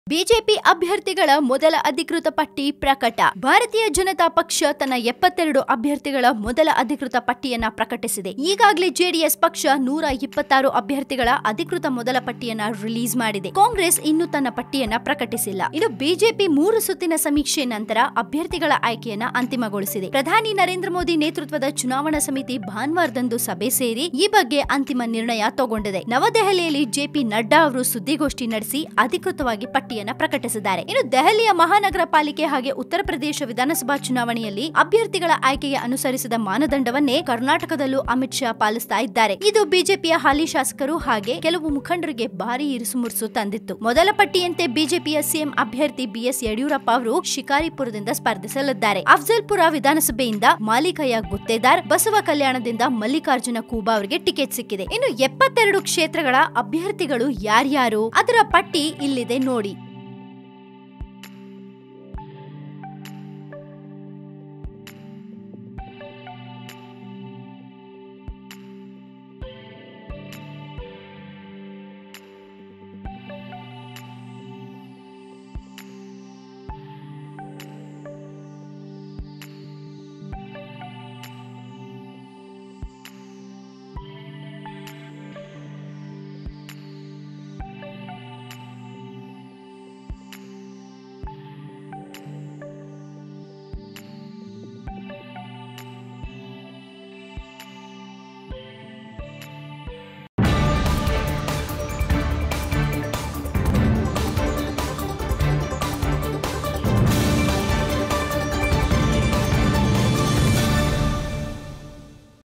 BJP ಅಭ್ಯರ್ಥಿಗಳ ಮೊದಲ ಅಧಿಕೃತ ಪಟ್ಟಿ ಪ್ರಕಟ ಭಾರತೀಯ ಜನತಾ ಪಕ್ಷ ತನ್ನ ಎಪ್ಪತ್ತೆರಡು ಅಭ್ಯರ್ಥಿಗಳ ಮೊದಲ ಅಧಿಕೃತ ಪಟ್ಟಿಯನ್ನ ಪ್ರಕಟಿಸಿದೆ ಈಗಾಗಲೇ ಜೆಡಿಎಸ್ ಪಕ್ಷ ನೂರ ಇಪ್ಪತ್ತಾರು ಅಭ್ಯರ್ಥಿಗಳ ಅಧಿಕೃತ ಮೊದಲ ಪಟ್ಟಿಯನ್ನ ರಿಲೀಸ್ ಮಾಡಿದೆ ಕಾಂಗ್ರೆಸ್ ಇನ್ನೂ ತನ್ನ ಪಟ್ಟಿಯನ್ನ ಪ್ರಕಟಿಸಿಲ್ಲ ಇನ್ನು ಬಿಜೆಪಿ ಮೂರು ಸುತ್ತಿನ ಸಮೀಕ್ಷೆ ನಂತರ ಅಭ್ಯರ್ಥಿಗಳ ಆಯ್ಕೆಯನ್ನ ಅಂತಿಮಗೊಳಿಸಿದೆ ಪ್ರಧಾನಿ ನರೇಂದ್ರ ಮೋದಿ ನೇತೃತ್ವದ ಚುನಾವಣಾ ಸಮಿತಿ ಭಾನುವಾರದಂದು ಸಭೆ ಸೇರಿ ಈ ಬಗ್ಗೆ ಅಂತಿಮ ನಿರ್ಣಯ ತಗೊಂಡಿದೆ ನವದೆಹಲಿಯಲ್ಲಿ ಜೆಪಿ ನಡ್ಡಾ ಅವರು ಸುದ್ದಿಗೋಷ್ಠಿ ನಡೆಸಿ ಅಧಿಕೃತವಾಗಿ ಪಟ್ಟಿಯನ್ನ ಪ್ರಕಟಿಸಿದ್ದಾರೆ ಇನ್ನು ದೆಹಲಿಯ ಮಹಾನಗರ ಪಾಲಿಕೆ ಹಾಗೆ ಉತ್ತರ ಪ್ರದೇಶ ವಿಧಾನಸಭಾ ಚುನಾವಣೆಯಲ್ಲಿ ಅಭ್ಯರ್ಥಿಗಳ ಆಯ್ಕೆಗೆ ಅನುಸರಿಸಿದ ಮಾನದಂಡವನ್ನೇ ಕರ್ನಾಟಕದಲ್ಲೂ ಅಮಿತ್ ಶಾ ಪಾಲಿಸ್ತಾ ಇದ್ದಾರೆ ಇದು ಬಿಜೆಪಿಯ ಹಾಲಿ ಶಾಸಕರು ಹಾಗೆ ಕೆಲವು ಮುಖಂಡರಿಗೆ ಭಾರಿ ಇರಿಸುಮುರುಸು ತಂದಿತ್ತು ಮೊದಲ ಪಟ್ಟಿಯಂತೆ ಬಿಜೆಪಿಯ ಸಿಎಂ ಅಭ್ಯರ್ಥಿ ಬಿಎಸ್ ಯಡಿಯೂರಪ್ಪ ಅವರು ಶಿಕಾರಿಪುರದಿಂದ ಸ್ಪರ್ಧಿಸಲಿದ್ದಾರೆ ಅಫ್ಜಲ್ಪುರ ವಿಧಾನಸಭೆಯಿಂದ ಮಾಲಿಕಯ್ಯ ಗುತ್ತೇದಾರ್ ಬಸವ ಕಲ್ಯಾಣದಿಂದ ಮಲ್ಲಿಕಾರ್ಜುನ ಖೂಬಾ ಅವರಿಗೆ ಟಿಕೆಟ್ ಸಿಕ್ಕಿದೆ ಇನ್ನು ಎಪ್ಪತ್ತೆರಡು ಕ್ಷೇತ್ರಗಳ ಅಭ್ಯರ್ಥಿಗಳು ಯಾರ್ಯಾರು ಅದರ ಪಟ್ಟಿ ಇಲ್ಲಿದೆ ನೋಡಿ